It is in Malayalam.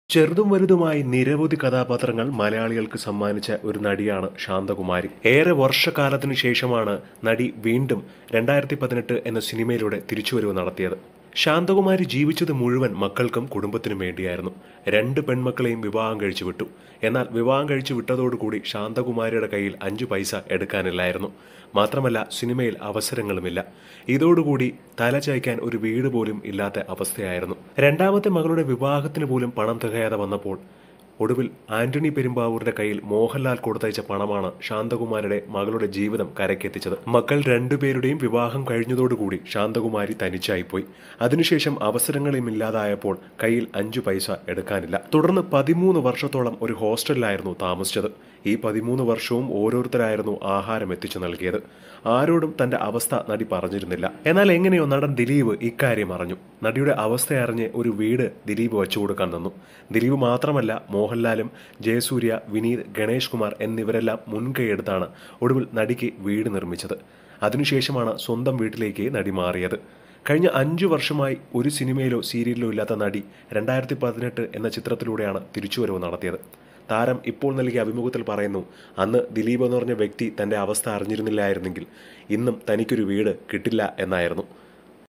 ചെറുതും വലുതുമായി നിരവധി കഥാപാത്രങ്ങൾ മലയാളികൾക്ക് സമ്മാനിച്ച ഒരു നടിയാണ് ശാന്തകുമാരി ഏറെ വർഷക്കാലത്തിനു ശേഷമാണ് നടി വീണ്ടും രണ്ടായിരത്തി പതിനെട്ട് എന്ന സിനിമയിലൂടെ തിരിച്ചുവരവ് നടത്തിയത് ശാന്തകുമാരി ജീവിച്ചത് മുഴുവൻ മക്കൾക്കും കുടുംബത്തിനും വേണ്ടിയായിരുന്നു രണ്ട് പെൺമക്കളെയും വിവാഹം കഴിച്ചു വിട്ടു എന്നാൽ വിവാഹം കഴിച്ചു വിട്ടതോടുകൂടി ശാന്തകുമാരിയുടെ കയ്യിൽ അഞ്ചു പൈസ എടുക്കാനില്ലായിരുന്നു മാത്രമല്ല സിനിമയിൽ അവസരങ്ങളുമില്ല ഇതോടുകൂടി തല ചായ്ക്കാൻ ഒരു വീട് പോലും ഇല്ലാത്ത അവസ്ഥയായിരുന്നു രണ്ടാമത്തെ മകളുടെ വിവാഹത്തിന് പോലും പണം തികയാതെ വന്നപ്പോൾ ഒടുവിൽ ആന്റണി പെരുമ്പാവൂരിന്റെ കയ്യിൽ മോഹൻലാൽ കൊടുത്തയച്ച പണമാണ് ശാന്തകുമാരിയുടെ മകളുടെ ജീവിതം കരക്കെത്തിച്ചത് മക്കൾ രണ്ടുപേരുടെയും വിവാഹം കഴിഞ്ഞതോടുകൂടി ശാന്തകുമാരി തനിച്ചായിപ്പോയി അതിനുശേഷം അവസരങ്ങളും ഇല്ലാതായപ്പോൾ കയ്യിൽ അഞ്ചു പൈസ എടുക്കാനില്ല തുടർന്ന് പതിമൂന്ന് വർഷത്തോളം ഒരു ഹോസ്റ്റലിലായിരുന്നു താമസിച്ചത് ഈ പതിമൂന്ന് വർഷവും ഓരോരുത്തരായിരുന്നു ആഹാരം എത്തിച്ചു നൽകിയത് ആരോടും തന്റെ അവസ്ഥ നടി പറഞ്ഞിരുന്നില്ല എന്നാൽ എങ്ങനെയോ നടൻ ദിലീപ് ഇക്കാര്യം അറിഞ്ഞു നടിയുടെ അവസ്ഥ അറിഞ്ഞ് ഒരു വീട് ദിലീപ് വെച്ചു കൊടുക്കാൻ തന്നു ദിലീപ് മാത്രമല്ല മോഹൻലാലും ജയസൂര്യ വിനീത് ഗണേഷ് കുമാർ എന്നിവരെല്ലാം മുൻകൈയെടുത്താണ് ഒടുവിൽ നടിക്ക് വീട് നിർമ്മിച്ചത് അതിനുശേഷമാണ് സ്വന്തം വീട്ടിലേക്ക് നടി മാറിയത് കഴിഞ്ഞ അഞ്ചു വർഷമായി ഒരു സിനിമയിലോ സീരിയലിലോ ഇല്ലാത്ത നടി രണ്ടായിരത്തി പതിനെട്ട് എന്ന ചിത്രത്തിലൂടെയാണ് തിരിച്ചുവരവ് നടത്തിയത് താരം ഇപ്പോൾ നൽകിയ അഭിമുഖത്തിൽ പറയുന്നു അന്ന് ദിലീപ് എന്ന് പറഞ്ഞ വ്യക്തി തന്റെ അവസ്ഥ അറിഞ്ഞിരുന്നില്ലായിരുന്നെങ്കിൽ ഇന്നും തനിക്കൊരു വീട് കിട്ടില്ല എന്നായിരുന്നു